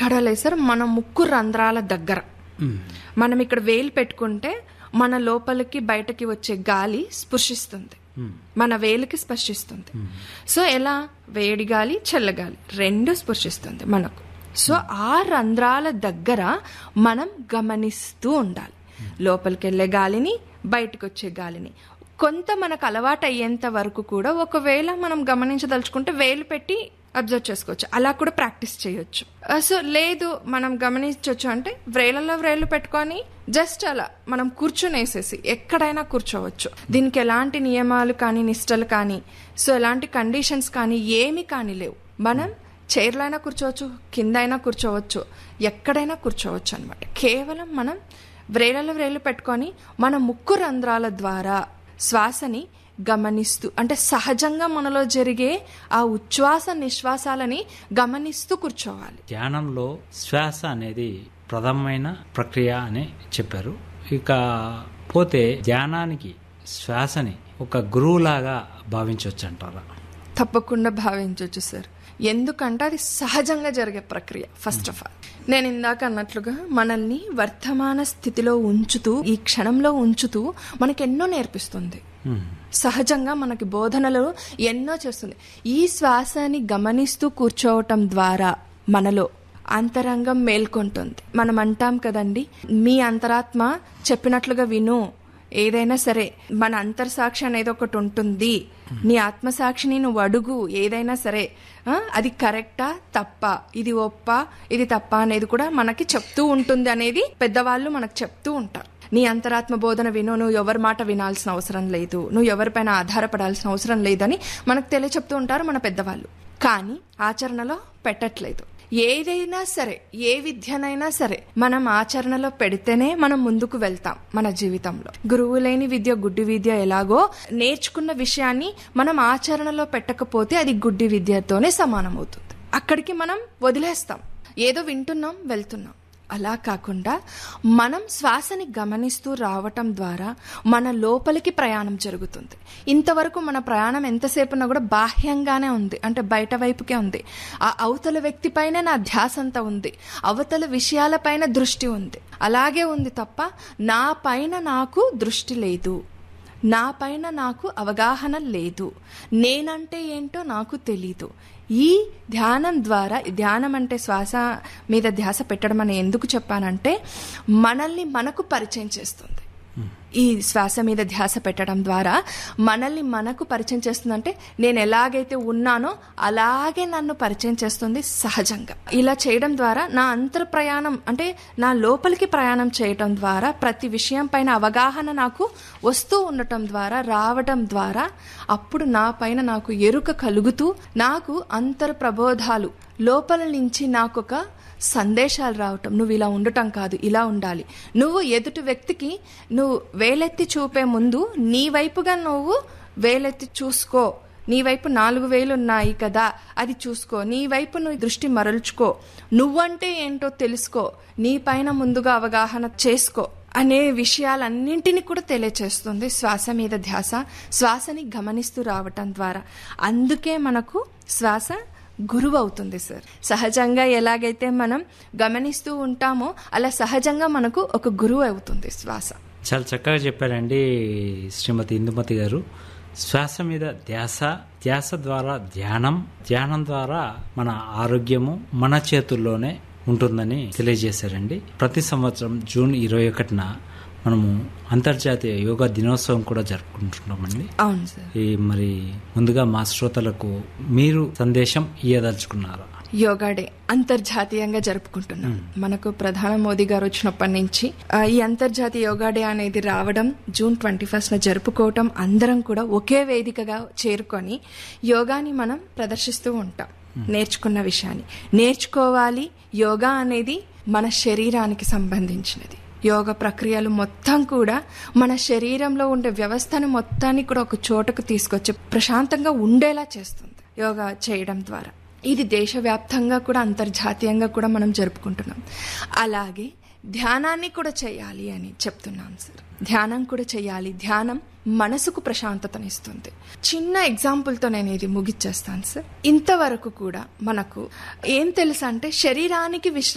ఎక్కడ లేదు సార్ మన ముక్కు రంధ్రాల దగ్గర మనం ఇక్కడ వేలు పెట్టుకుంటే మన లోపలికి బయటకి వచ్చే గాలి స్పృశిస్తుంది మన వేలికి స్పర్శిస్తుంది సో ఎలా వేడి గాలి చల్లగాలి రెండు స్పృశిస్తుంది మనకు సో ఆ రంధ్రాల దగ్గర మనం గమనిస్తూ ఉండాలి లోపలికి వెళ్ళే గాలిని బయటకు వచ్చే గాలిని కొంత మనకు అలవాటు అయ్యేంత వరకు కూడా ఒకవేళ మనం గమనించదలుచుకుంటే వేలు పెట్టి అబ్జర్వ్ చేసుకోవచ్చు అలా కూడా ప్రాక్టీస్ చేయొచ్చు ఆ, సో లేదు మనం గమనించవచ్చు అంటే వ్రేలలో వ్రేలు పెట్టుకొని జస్ట్ అలా మనం కూర్చునేసేసి ఎక్కడైనా కూర్చోవచ్చు దీనికి ఎలాంటి నియమాలు కానీ నిష్టలు కానీ సో ఎలాంటి కండిషన్స్ కానీ ఏమి కానీ లేవు మనం చైర్లో అయినా కూర్చోవచ్చు కింద అయినా కూర్చోవచ్చు ఎక్కడైనా కూర్చోవచ్చు అనమాట కేవలం మనం వ్రేలలో వ్రేలు పెట్టుకొని మన ముక్కు రంధ్రాల ద్వారా శ్వాసని గమనిస్తూ అంటే సహజంగా మనలో జరిగే ఆ ఉచ్ఛ్వాస నిశ్వాసాలని గమనిస్తూ కూర్చోవాలి ధ్యానంలో శ్వాస అనేది ప్రథమమైన ప్రక్రియ అని చెప్పారు ఇక పోతే ధ్యానానికి శ్వాసని ఒక గురువులాగా భావించవచ్చు అంటారా తప్పకుండా భావించవచ్చు సార్ ఎందుకంటే అది సహజంగా జరిగే ప్రక్రియ ఫస్ట్ ఆఫ్ ఆల్ నేను ఇందాక అన్నట్లుగా మనల్ని వర్తమాన స్థితిలో ఉంచుతూ ఈ క్షణంలో ఉంచుతూ మనకి ఎన్నో నేర్పిస్తుంది సహజంగా మనకి బోధనలు ఎన్నో చేస్తుంది ఈ శ్వాసని గమనిస్తూ కూర్చోవటం ద్వారా మనలో అంతరంగం మేల్కొంటుంది మనం అంటాం కదండి మీ అంతరాత్మ చెప్పినట్లుగా విను ఏదైనా సరే మన అంతర్సాక్షి అనేది ఒకటి ఉంటుంది నీ ఆత్మసాక్షిని నువ్వు అడుగు ఏదైనా సరే ఆ, అది కరెక్టా తప్ప ఇది ఒప్ప ఇది తప్ప అనేది కూడా మనకి చెప్తూ ఉంటుంది అనేది పెద్దవాళ్ళు మనకు చెప్తూ ఉంటారు నీ అంతరాత్మ బోధన విను నువ్వు ఎవరి మాట వినాల్సిన అవసరం లేదు నువ్వు ఎవరిపైన ఆధారపడాల్సిన అవసరం లేదని మనకు తెలియచెప్తూ ఉంటారు మన పెద్దవాళ్ళు కానీ ఆచరణలో పెట్టట్లేదు ఏదైనా సరే ఏ విద్యనైనా సరే మనం ఆచరణలో పెడితేనే మనం ముందుకు వెళ్తాం మన జీవితంలో గురువు లేని విద్య గుడ్డి విద్య ఎలాగో నేర్చుకున్న విషయాన్ని మనం ఆచరణలో పెట్టకపోతే అది గుడ్డి విద్యతోనే సమానమవుతుంది అక్కడికి మనం వదిలేస్తాం ఏదో వింటున్నాం వెళ్తున్నాం అలా కాకుండా మనం శ్వాసని గమనిస్తూ రావటం ద్వారా మన లోపలికి ప్రయాణం జరుగుతుంది ఇంతవరకు మన ప్రయాణం ఎంతసేపు ఉన్నా కూడా బాహ్యంగానే ఉంది అంటే బయట వైపుకే ఉంది ఆ అవతల వ్యక్తిపైనే నా ధ్యాస అంతా ఉంది అవతల విషయాలపైన దృష్టి ఉంది అలాగే ఉంది తప్ప నా పైన నాకు దృష్టి లేదు నా పైన నాకు అవగాహన లేదు నేనంటే ఏంటో నాకు తెలీదు ఈ ధ్యానం ద్వారా ధ్యానం అంటే శ్వాస మీద ధ్యాస పెట్టడం అని ఎందుకు చెప్పానంటే మనల్ని మనకు పరిచయం చేస్తుంది ఈ శ్వాస మీద ధ్యాస పెట్టడం ద్వారా మనల్ని మనకు పరిచయం చేస్తుందంటే నేను ఎలాగైతే ఉన్నానో అలాగే నన్ను పరిచయం చేస్తుంది సహజంగా ఇలా చేయడం ద్వారా నా అంతర్ ప్రయాణం అంటే నా లోపలికి ప్రయాణం చేయటం ద్వారా ప్రతి విషయం పైన అవగాహన నాకు వస్తూ ఉండటం ద్వారా రావటం ద్వారా అప్పుడు నా పైన నాకు ఎరుక కలుగుతూ నాకు అంతర్ ప్రబోధాలు లోపల నుంచి నాకు ఒక సందేశాలు రావటం నువ్వు ఇలా ఉండటం కాదు ఇలా ఉండాలి నువ్వు ఎదుటి వ్యక్తికి నువ్వు వేలెత్తి చూపే ముందు నీ వైపుగా నువ్వు వేలెత్తి చూసుకో నీ వైపు నాలుగు వేలు ఉన్నాయి కదా అది చూసుకో నీ వైపు నువ్వు దృష్టి మరల్చుకో నువ్వంటే ఏంటో తెలుసుకో నీ పైన ముందుగా అవగాహన చేసుకో అనే విషయాలన్నింటినీ కూడా తెలియచేస్తుంది శ్వాస మీద ధ్యాస శ్వాసని గమనిస్తూ రావటం ద్వారా అందుకే మనకు శ్వాస గురువు అవుతుంది సార్ సహజంగా ఎలాగైతే మనం గమనిస్తూ ఉంటామో అలా సహజంగా మనకు ఒక గురువు అవుతుంది శ్వాస చాలా చక్కగా చెప్పారండి శ్రీమతి ఇందుమతి గారు శ్వాస మీద ధ్యాస ధ్యాస ద్వారా ధ్యానం ధ్యానం ద్వారా మన ఆరోగ్యము మన చేతుల్లోనే ఉంటుందని తెలియజేశారండి ప్రతి సంవత్సరం జూన్ ఇరవై ఒకటిన మనము అంతర్జాతీయ యోగా దినోత్సవం కూడా జరుపుకుంటున్నామండి అవును సార్ ఈ మరి ముందుగా మా శ్రోతలకు మీరు సందేశం ఇయ్యదలుచుకున్నారా యోగా డే అంతర్జాతీయంగా జరుపుకుంటున్నాం మనకు ప్రధాన మోదీ గారు వచ్చినప్పటి నుంచి ఆ, ఈ అంతర్జాతీయ యోగా డే అనేది రావడం జూన్ ట్వంటీ ఫస్ట్ జరుపుకోవటం అందరం కూడా ఒకే వేదికగా చేరుకొని యోగాని మనం ప్రదర్శిస్తూ ఉంటాం నేర్చుకున్న విషయాన్ని నేర్చుకోవాలి యోగా అనేది మన శరీరానికి సంబంధించినది యోగ ప్రక్రియలు మొత్తం కూడా మన శరీరంలో ఉండే వ్యవస్థను మొత్తాన్ని కూడా ఒక చోటకు తీసుకొచ్చి ప్రశాంతంగా ఉండేలా చేస్తుంది యోగా చేయడం ద్వారా ఇది దేశవ్యాప్తంగా కూడా అంతర్జాతీయంగా కూడా మనం జరుపుకుంటున్నాం అలాగే ధ్యానాన్ని కూడా చేయాలి అని చెప్తున్నాం సార్ ధ్యానం కూడా చేయాలి ధ్యానం మనసుకు ప్రశాంతతనిస్తుంది చిన్న ఎగ్జాంపుల్తో నేను ఇది ముగిచ్చేస్తాను సార్ ఇంతవరకు కూడా మనకు ఏం తెలుసు అంటే శరీరానికి విశ్రాంతి